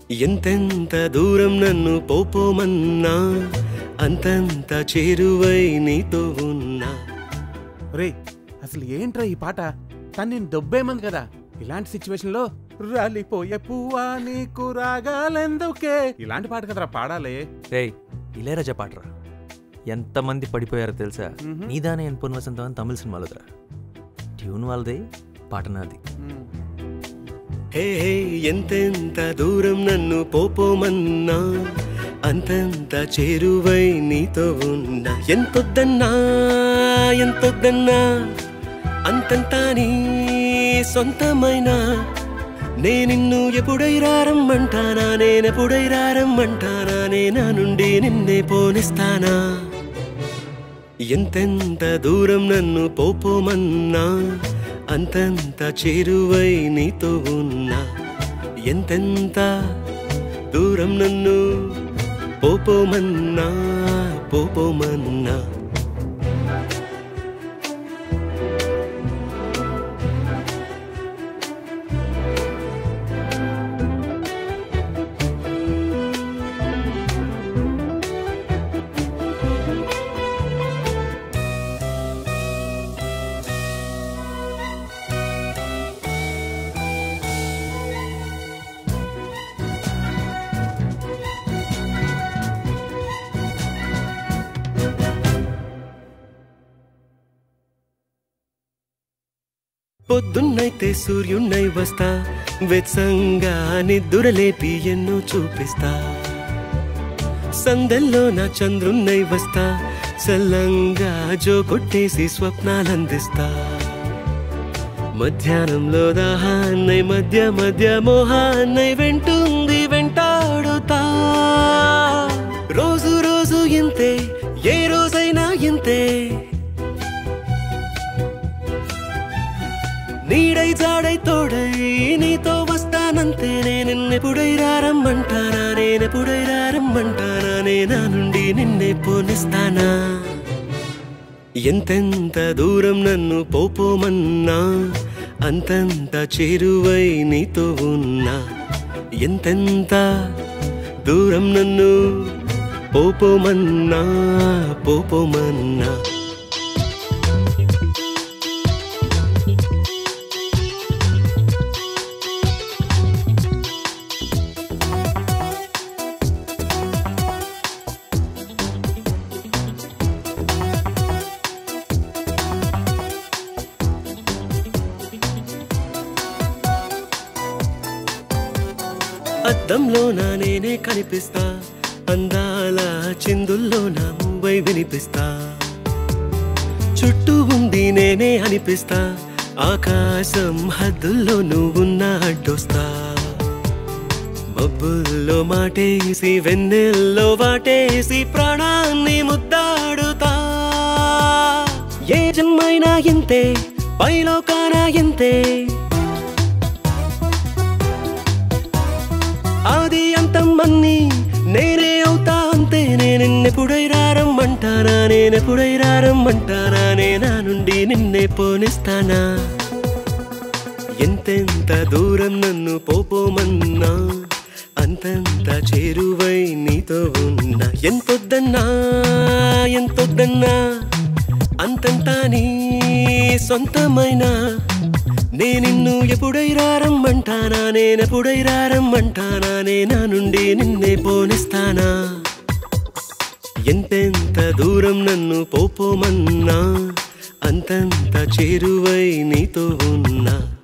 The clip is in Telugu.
ఎంతెంత దూరం నన్ను పోపోమన్నా అంతంత చేరువై నీతో ఉన్నా రే అసలు ఏంట్రా ఈ పాట తను నేను దొబ్బేమంది కదా ఇలాంటి సిచ్యువేషన్ లో రాలిపోయే పువ్వా నీకు రాగాలెందుకే ఇలాంటి పాట కదరా పాడాలి రేయ్ ఇళయరాజా పాటరా ఎంతమంది పడిపోయారో తెలుసా నీదానే ఎన్ పొన్ వసంతం అని తమిళ సినిమాలోదరా ట్యూన్ వాళ్ళది పాట నాది హే హే ఎంతెంత దూరం నన్ను పోపోమన్నా అంతంత చేరువై నీతో ఉన్నా ఎంతొద్దన్నా ఎంతొద్దన్నా అంతంతా నీ సొంతమైనా నేనిన్ను ఎప్పుడై రారమ్మంటానా నేనెప్పుడై రారమ్మంటానా నేనా నుండి నిన్నే పోనిస్తానా ఎంతెంత దూరం నన్ను పోపోమన్నా అంతంత చేరువై నీతో ఉన్నా ఎంతెంత దూరం నన్ను పోపోమన్నా పోపోమన్నా పొద్దున్నైతే సూర్యున్నై వస్తా వెత్సంగా నిద్దురలేపి ఎన్నో చూపిస్తా సందెల్లో నా చంద్రున్నై వస్తా చల్లంగా జో కొట్టేసి స్వప్నాలందిస్తా మధ్యాహ్నంలో దాహాన్నై మధ్య మధ్య మోహాన్నై వెంటుంది వెంటాడుతా రోజు రోజు ఇంతే ఏ రోజైనా ఇంతే నీడై జాడై తోడై నీతో వస్తానంతే నేనెన్నెప్పుడై రారమ్మంటానా నేనెప్పుడై రారమ్మంటానా నేనా నుండి నిన్నే పోనిస్తానా ఎంతెంత దూరం నన్ను పోపోమన్నా అంతంత చేరువై నీతో ఉన్నా ఎంతెంత దూరం నన్ను పోపోమన్నా పోపోమన్నా అద్దంలో నా నేనే కనిపిస్తా అందాల చిందుల్లో నా మూవై వినిపిస్తా చుట్టూ ఉంది నేనే అనిపిస్తా ఆకాశం హద్దుల్లో నువ్వున్నా అడ్డొస్తా మబ్బుల్లో మాటేసి వెన్నెల్లో వాటేసి ప్రాణాన్ని ముద్దాడుతా ఏ జన్మైనా ఇంతే పైలోకాన ఇంతే ఆది అంతం అన్ని నేనే అవుతా అంతే నేనెన్నెప్పుడై రారమ్మంటానా నేనెప్పుడై రారమ్మంటానా నేనా నుండి నిన్నే పోనిస్తానా ఎంతెంత దూరం నన్ను పోపోమన్నా అంతంత చేరువై నీతో ఉన్నా ఎంతొద్దన్నా ఎంతొద్దన్నా అంతంతా నీ సొంతమైనా నేనిన్ను ఎప్పుడై రారమ్మంటానా నేనెప్పుడై రారమ్మంటానా నేనా నుండి నిన్నే పోనిస్తానా ఎంతెంత దూరం నన్ను పోపోమన్నా అంతంత చేరువై నీతో ఉన్నా